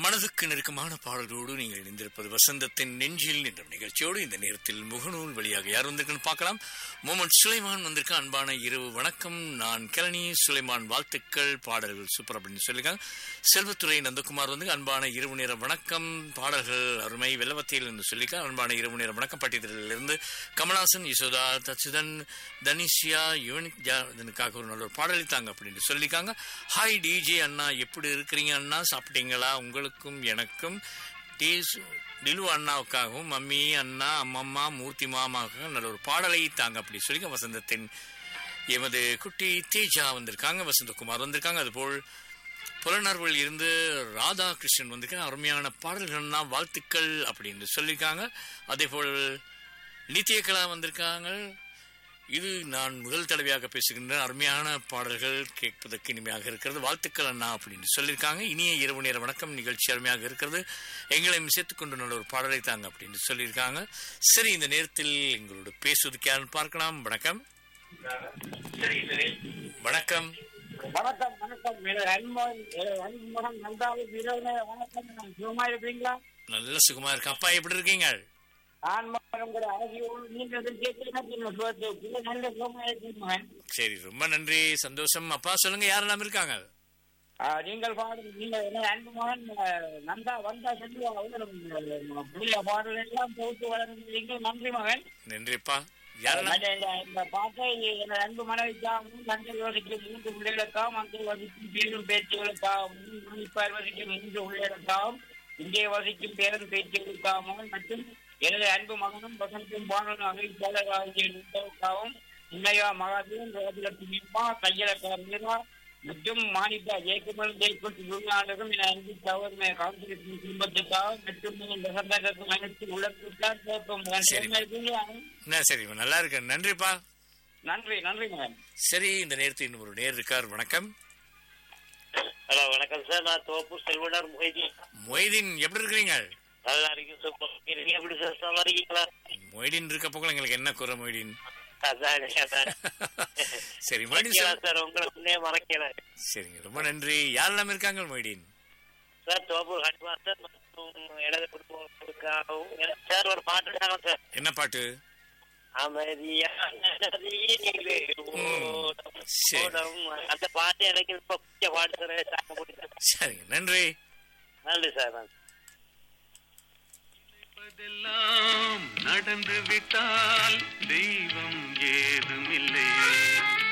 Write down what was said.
மனதுக்கு நெருக்கமான பாடல்களோடு நீங்கள் இணைந்திருப்பது வசந்தத்தின் நெஞ்சில் என்ற நிகழ்ச்சியோடு இந்த நேரத்தில் முகநூல் வழியாக யார் வந்திருக்குன்னு பார்க்கலாம் மோமன் சுலைமான் வந்திருக்க அன்பான இரவு வணக்கம் நான் கிளனி சுலைமான் வாழ்த்துக்கள் பாடல்கள் சூப்பர் அப்படின்னு சொல்லியிருக்காங்க செல்வத்துறை நந்தகுமார் வந்து அன்பான இரவு நேர வணக்கம் பாடல்கள் அருமை வெள்ளவத்தையில் என்று சொல்லியிருக்காங்க அன்பான இரவு நேர வணக்கம் பட்டியலிருந்து கமலாசன் யசோதா தச்சுதன் தனிஷியா யூனிக் ஜாதனுக்காக ஒரு நல்ல ஒரு பாடலை தாங்க அப்படின்னு சொல்லியிருக்காங்க ஹாய் டிஜே அண்ணா எப்படி இருக்கிறீங்க அண்ணா சாப்பிட்டீங்களா உங்களுக்கும் எனக்கும் டீஸ் டிலு அண்ணாவுக்காகவும் மம்மி அண்ணா அம்மம்மா மூர்த்தி மாமாவுக்காக நல்ல ஒரு பாடலை தாங்க அப்படி சொல்லி வசந்தத்தின் எமது குட்டி தேஜா வந்திருக்காங்க வசந்தகுமார் வந்திருக்காங்க அதுபோல் புலனர்வில் இருந்து ராதாகிருஷ்ணன் வந்திருக்காங்க அருமையான பாடல்கள்னா வாழ்த்துக்கள் அப்படின்னு சொல்லியிருக்காங்க அதே போல் நித்தியகலா வந்திருக்காங்க இது நான் முதல் தடவையாக பேசுகின்ற அருமையான பாடல்கள் கேட்பதற்கு இனிமையாக இருக்கிறது வாழ்த்துக்கள் அண்ணா அப்படின்னு சொல்லியிருக்காங்க இனிய இரவு நேர வணக்கம் நிகழ்ச்சி அருமையாக இருக்கிறது எங்களையும் சேர்த்துக் கொண்டு நல்ல ஒரு பாடலை தாங்க அப்படின்னு சொல்லியிருக்காங்க சரி இந்த நேரத்தில் எங்களோட பேசுவதுக்கு யாருன்னு பார்க்கலாம் வணக்கம் வணக்கம் வணக்கம் வணக்கம் எனது அன்பன் எனது அன்புமகன் நந்தாவுக்கு இரவு நேர வணக்கம் நான் சுகமா இருப்பீங்களா நல்ல சுகமா இருக்கு அப்பா எப்படி இருக்கீங்க ஆன்மகன் கூட ஆகியோடு நீங்கள் கேட்க நல்ல சுகமா இருக்கீங்க மகன் சரி ரொம்ப நன்றி சந்தோஷம் அப்பா சொல்லுங்க யாரெல்லாம் இருக்காங்க ஆ, நீங்கள் பாடும் நீங்கள் எனது அன்பு மகன் அஹ், நந்தா வந்தா சொல்லி அவரும் புதிய பாடல் எல்லாம் தொகுத்து வளர்ந்தீர்கள் நன்றி மகன் நன்றிப்பா யாரெல்லாம் மற்ற இந்த- இந்த பாட்டை எனது அன்பு மனைவிக்காகவும் தந்தை வசிக்கும் மூன்று பிள்ளைகளுக்காகவும் அங்கே வசிக்கும் பேரும் பேச்சுகளுக்காகவும் மணிப்பார் வசிக்கும் மூன்று பிள்ளைகளுக்காகவும் இங்கே வசிக்கும் பேரும் பேச்சுகளுக்காகவும் மற்றும் எனது அன்பு மகனும் வசந்தும் பாடலும் அமைப்பாளர் ஆகிய நிர்வாகக்காகவும் உண்மையா மகாதேவன் ரோஜலட்சுமிமா கையலக்கா மீரா மற்றும் மானிதா ஜெயக்குமார் ஜெயக்குமார் குருநாதகம் என அன்பு சகோதரமை காங்கிரஸ் குடும்பத்துக்காக மற்றும் இந்த சந்தர்ப்பம் அனைத்து உலகத்துக்காக சரி. கேட்போம் என்ன சரி நல்லா இருக்கேன் நன்றிப்பா நன்றி நன்றி மகன் சரி இந்த நேரத்தில் இன்னும் ஒரு நேர் இருக்கார் வணக்கம் ஹலோ வணக்கம் சார் நான் தோப்பு செல்வனார் மொய்தீன் மொய்தீன் எப்படி இருக்கிறீங்க நல்லா இருக்கேன் சார் நீங்க எப்படி சார் நல்லா இருக்கீங்களா மொய்தீன் இருக்க போக எங்களுக்கு என்ன குறை மொய்தீன் அதான் அதான் சரி மொய்தீன் மறக்கல சார் சார் உங்களுக்குன்னே மறக்கல சரிங்க ரொம்ப நன்றி யாரெல்லாம் இருக்காங்க மொய்தீன் சார் தோப்பு ஹட்மா சார் மற்றும் எனது குடும்பங்களுக்காகவும் எனக்கு சார் ஒரு பாட்டு தாங்க சார் என்ன பாட்டு அமைதியான நதியினிலே ஓடம், சரி. ஓடம். அந்த பாட்டு எனக்கு இப்ப பிடிச்ச பாட்டு சார் தாங்க முடியும் சரிங்க நன்றி நன்றி சார் நன்றி நடந்து விட்டால் தெய்வம் ஏதுமில்லை